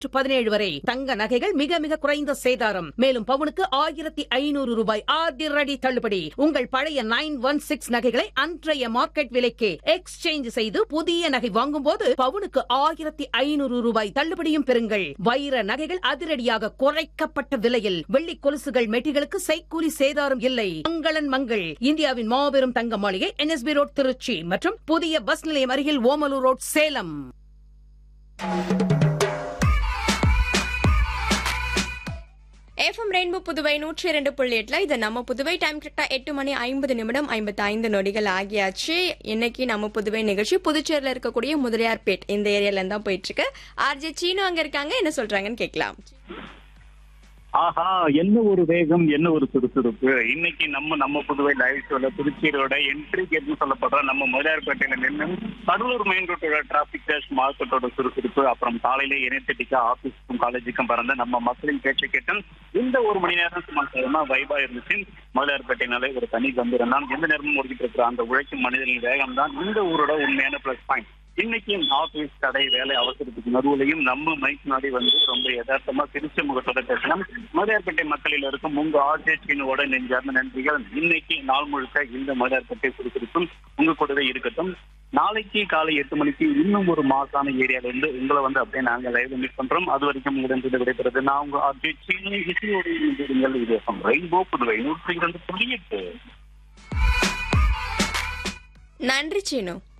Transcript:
பதினேழு வரை தங்க நகைகள் மிக மிக குறைந்த சேதாரம் மேலும் பவுனுக்கு ஆயிரத்தி ஐநூறு ரூபாய் அதிரடி தள்ளுபடி உங்கள் பழைய நைன் ஒன் சிக்ஸ் நகைகளை அன்றைய மார்க்கெட் விலைக்கு எக்ஸ்சேஞ்ச் செய்து புதிய நகை வாங்கும் போது பவுனுக்கு ஆயிரத்தி ஐநூறு ரூபாய் தள்ளுபடியும் பெறுங்கள் வைர நகைகள் அதிரடியாக குறைக்கப்பட்ட விலையில் வெள்ளி கொலுசுகள் மெட்டிகளுக்கு செய்கூலி சேதாரம் இல்லை மங்களன் மங்கள் இந்தியாவின் மாபெரும் தங்க மாளிகை என்எஸ்பி ரோட் திருச்சி மற்றும் புதிய பஸ் நிலையம் அருகில் Omalur road Salem FM rainbow Puduvai நூற்றி இரண்டு புள்ளி எட்டுல இது நம்ம புதுவை டைம் கரெக்டா எட்டு மணி ஐம்பது நிமிடம் ஐம்பத்தி ஐந்து நொடிகள் ஆகியாச்சு இன்னைக்கு நம்ம புதுவை நிகழ்ச்சி புதுச்சேரியில இருக்கக்கூடிய முதலியார்பேட் இந்த ஏரியால இருந்து தான் போயிட்டு இருக்கு ஆர்ஜே சீனு அங்க இருக்காங்க என்ன சொல்றாங்கன்னு கேட்கலாம் ஆஹா என்ன ஒரு வேகம் என்ன ஒரு சுறுசுறுப்பு இன்னைக்கு நம்ம நம்ம புதுவை லைவ் ஷோல புதுச்சேரியோட என்ட்ரி கேட்னு சொல்லப்படுற நம்ம மதுரார்பேட்டையில நின்று கடலூர் மெயின் ரோட்டோட டிராபிக் டேஷ் மார்க்கெட்டோட சுறுசுறுப்பு அப்புறம் காலையில எனர்ஜெட்டிக்கா ஆபீஸ்க்கும் காலேஜுக்கும் பறந்த நம்ம மக்களின் பேச்சை கேட்டு இந்த ஒரு மணி நேரம் சும்மா சேரமா வைபா இருந்துச்சு மதுரார்பேட்டைனாலே ஒரு தனி கம்பீரம் தான் எந்த நேரமும் ஓடிக்கிட்டு இருக்கிற அந்த உழைக்கும் மனிதனின் வேகம் தான் இந்த ஊரோட உண்மையான பிளஸ் பாயிண்ட் இன்னைக்கு ஆபீஸ் கடை வேலை அவசரத்துக்கு நடுவுலையும் நம்ம மைக் நாடி வந்து ரொம்ப யதார்த்தமா திருச்சி முகத்தோட பேசலாம் மதுரைப்பேட்டை மக்களில் இருக்கும் உங்க ஆர்ஜேச்சினோட நெஞ்சார்ந்த நன்றிகள் இன்னைக்கு நாள் முழுக்க இந்த மதுரைப்பேட்டை சுறுசுறுப்பும் உங்க கூடவே இருக்கட்டும் நாளைக்கு காலை எட்டு மணிக்கு இன்னும் ஒரு மாசான ஏரியால இருந்து உங்களை வந்து அப்படியே நாங்க லைவ்ல மீட் பண்றோம் அது வரைக்கும் உங்களிடம் விடைபெறுது நான் உங்க ஆர்ஜேச்சின் இசையோடு இணைந்திருங்கள். இது ரெயின்போ புதுவை நூற்றி இரண்டு புள்ளி எட்டு நன்றி சீனு